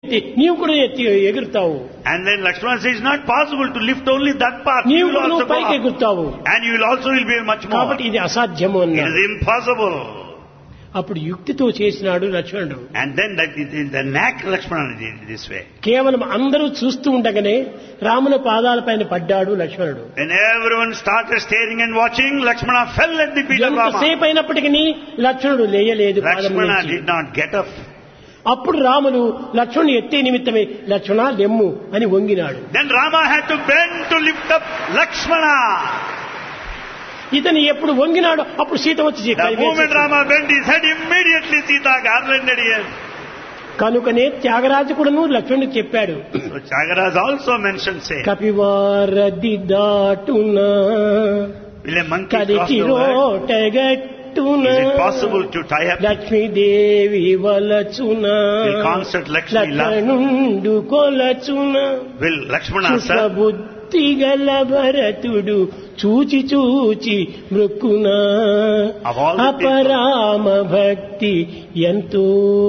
నీవు కూడా ఎత్తి ఎగురుతావు And then Lakshmana says, it's not possible to lift only that part. You నీవు will కూడా also నువ్వు go పైకి up. ఎగురుతావు And you will also will be much more. కాబట్టి ఇది అసాధ్యము It అన్నాడు is impossible. అప్పుడు యుక్తితో చేసినాడు లక్ష్మణుడు And then that is the knack Lakshmana did it this way. కేవలం అందరూ చూస్తూ ఉండగానే రాముల పాదాలపైన పడ్డాడు లక్ష్మణుడు When everyone started staring and watching, Lakshmana fell at the feet of Rama. ఎంతసేపు అయినప్పటికీ లక్ష్మణుడు లేయలేదు పాదం Lakshmana నుంచి. did not get up. అప్పుడు రాములు లక్ష్మణుని ఎత్తే నిమిత్తమే లక్ష్మణ లెమ్ము అని వంగినాడు Then Rama had to bend to lift up Lakshmana. ఇతను ఎప్పుడు వంగినాడు అప్పుడు సీత వచ్చి The moment కలిపేసేసింది. Rama bent his head, immediately Sita garlanded him. కనుకనే త్యాగరాజు కూడాను లక్ష్మణుడికి చెప్పాడు So Chagaras also mentioned say, కపివారది దాటునా will a monkey cross కదికి the word? రోటగట్టున Is it possible to tie up? Lakshmidevi వలచున Will concert Lakshmi love? లక్ష్మణుండు కొలచున Will Lakshmana serve? బుద్ధి గల భరతుడు చూచి చూచి మృక్కున Of all the people- అపరామ భక్తి ఎంతో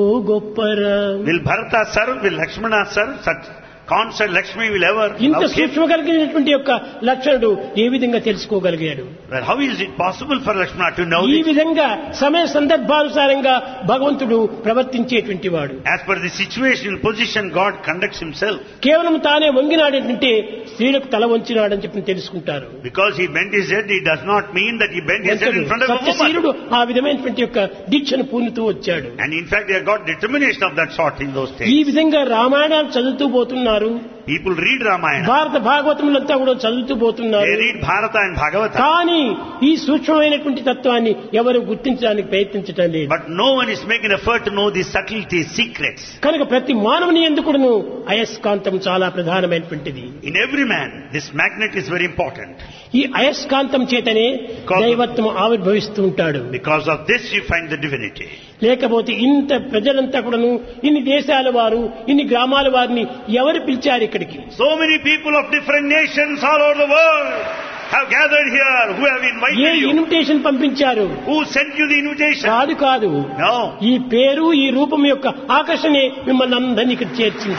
గొప్పరా Will Bharata serve? Will Lakshmana serve? Such concert Lakshmi will ever ఇంత love him? సూక్ష్మ కలిగినటువంటి యొక్క లక్షణుడు ఏ విధంగా తెలుసుకోగలిగాడు Well, how is it possible for Lakshmana to know ఈ this? విధంగా సమయ సందర్భానుసారంగా భగవంతుడు ప్రవర్తించేటువంటి వాడు As per the situation, position, God conducts himself. కేవలం తానే వంగినాడంటే స్త్రీలకు తల వంచినాడని చెప్పి తెలుసుకుంటారు Because he bent his head, it does not mean that he bent his head in front of a woman. సత్యశీలుడు ఆ విధమైనటువంటి యొక్క దీక్షను పూనుతూ వచ్చాడు And in fact, they have got determination of that sort in those ఈ days. విధంగా రామాయణాలు చదువుతూ పోతున్నారు People read Ramayana. భారత భాగవతములంతా కూడా చదువుతూ పోతున్నారు They read Bharata and Bhagavata. కానీ ఈ సూక్ష్మమైనటువంటి తత్వాన్ని ఎవరు గుర్తించడానికి ప్రయత్నించడం లేదు But no one is making effort to know the subtleties, secrets. కనుక ప్రతి మానవుని ఎందుకును అయస్కాంతం చాలా ప్రధానమైనటువంటిది In every man, this magnet is very important. ఈ అయస్కాంతం చేతనే దైవత్వం ఆవిర్భవిస్తూ ఉంటాడు Because of this, you find the divinity. లేకపోతే ఇంత ప్రజలంతా కూడాను ఇన్ని దేశాల వారు ఇన్ని గ్రామాల వారిని ఎవరు పిలిచారు ఇక్కడికి So many people of different nations all over the world have gathered here who have uh invited you. Invitation పంపించారు Who sent you the invitation? కాదు కాదు No. ఈ పేరు ఈ రూపం యొక్క ఆకర్షణే మిమ్మల్ని అందరినీ ఇక్కడ చేర్చింది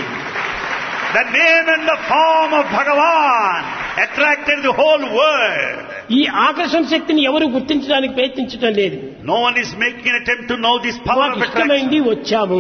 The name and the form of Bhagavan attracted the whole world. ఈ ఆకర్షణ శక్తిని ఎవరు గుర్తించడానికి ప్రయత్నించడం లేదు No one is making an attempt to know this power మాకు of attraction. ఇష్టమైంది వచ్చాము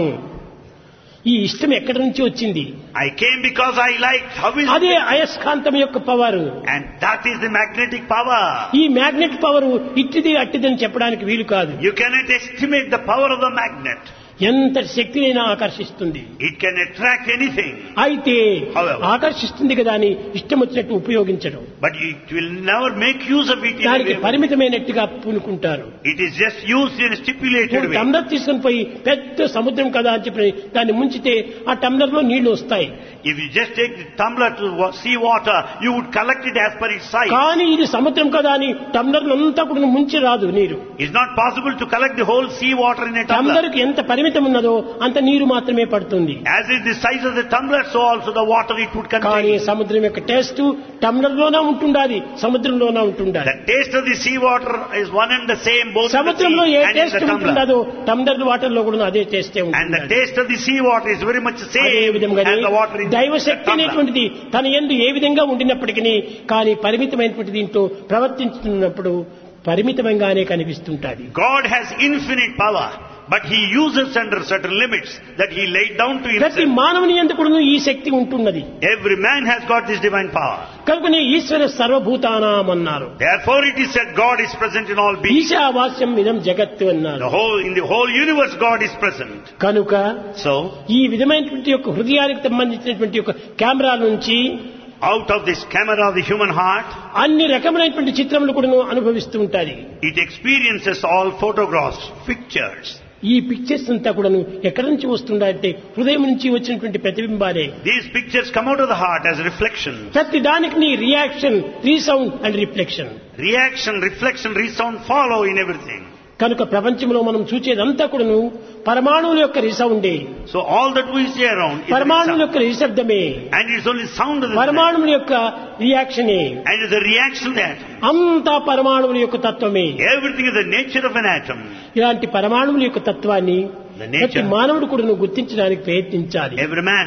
ఈ ఇష్టం ఎక్కడి నుంచి వచ్చింది I came because I liked. How is అదే it? అయస్కాంతం యొక్క power And that is the magnetic power. ఈ మ్యాగ్నెట్ పవర్ ఇట్టిది అట్టిదని చెప్పడానికి వీలు కాదు You cannot estimate the power of the magnet. ఎంత శక్తినైనా ఆకర్షిస్తుంది It can attract anything. అయితే However. ఆకర్షిస్తుంది కదా అని ఇష్టం వచ్చినట్టు ఉపయోగించడం But it will never make use of it in a దానికి way. పరిమితమైనట్టుగా పూనుకుంటారు It is just used in a stipulated ఇప్పుడు way. టమ్లర్ తీసుకుని పోయి పెద్ద సముద్రం కదా అని చెప్పి దాన్ని ముంచితే ఆ టమ్లర్ లో నీళ్లు వస్తాయి If you just take the tumbler to wa- sea water, you would collect it as per its size. కానీ ఇది సముద్రం కదా అని టమ్లర్ అంతా కూడా ముంచి రాదు నీరు It's not possible to collect the whole sea water in a tumbler. టమ్లర్ కి ఎంత పరిమితం ఉన్నదో అంత నీరు మాత్రమే పడుతుంది As is the size of the tumbler, so also the water it would కానీ contain. సముద్రం యొక్క టేస్ట్ టమ్లర్ లోనే ఉంటుండాలి సముద్రంలోనే ఉంటుండాలి The taste of the sea water is one and the same both in the సముద్రంలో sea uh and in taste the tumbler. ఉంటుండదో tumbler water లో కూడా అదే టేస్టే And the ఉంటుంది taste of the sea water is very much the అదే same విధంగానే as the water in the దైవశక్తి tumbler. అనేటువంటిది తన ఎందు ఏ విధంగా ఉండినప్పటికీ కానీ పరిమితమైనటువంటి దీంట్లో ప్రవర్తించుతున్నప్పుడు పరిమితంగానే కనిపిస్తుంటాది God has infinite power, but He uses under certain limits that He laid down to ప్రతి Himself. మానవుని ఎందుకు ఈ శక్తి ఉంటున్నది Every man has got this divine power. కనుకనే ఈశ్వర సర్వభూతానాం అన్నారు Therefore it is said God is present in all beings. ఈశావాస్యం ఇదం జగత్తు అన్నారు The whole, in the whole universe God is present. కనుక So, ఈ విధమైనటువంటి యొక్క హృదయానికి సంబంధించినటువంటి యొక్క కెమెరా నుంచి out of this camera of the human heart, అన్ని రకములైనటువంటి చిత్రములు కూడా అనుభవిస్తూ ఉంటాయి it experiences all photographs, pictures. ఈ పిక్చర్స్ అంతా కూడాను ఎక్కడి నుంచి వస్తుందంటే హృదయం నుంచి వచ్చినటువంటి ప్రతిబింబాలే These pictures come out of the heart as reflection. ప్రతి దానికి నీ reaction resound and reflection Reaction, reflection, resound follow in everything. కనుక ప్రపంచంలో మనం చూచేదంతా కూడాను పరమాణువుల యొక్క రిసౌండే So all that we see around is పరమాణువుల sound. యొక్క నిశ్శబ్దమే And it's only sound of the sound. పరమాణువుల యొక్క రియాక్షనే And it's the reaction that అంతా పరమాణువుల యొక్క తత్వమే everything is the nature of an atom. ఇలాంటి పరమాణువుల యొక్క తత్వాన్ని The nature. ప్రతి మానవుడు కూడా గుర్తించడానికి ప్రయత్నించాలి Every man